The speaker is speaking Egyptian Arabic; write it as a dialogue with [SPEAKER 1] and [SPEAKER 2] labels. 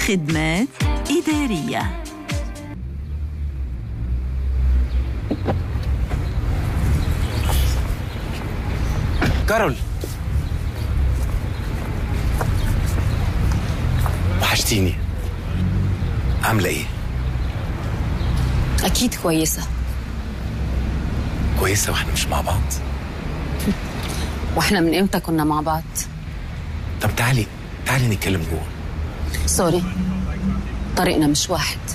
[SPEAKER 1] خدمات إدارية
[SPEAKER 2] كارول وحشتيني عاملة ايه؟
[SPEAKER 3] أكيد كويسة
[SPEAKER 2] كويسة واحنا مش مع بعض
[SPEAKER 3] وإحنا من إمتى كنا مع بعض
[SPEAKER 2] طب تعالي تعالي نتكلم جوه
[SPEAKER 3] سوري طريقنا مش واحد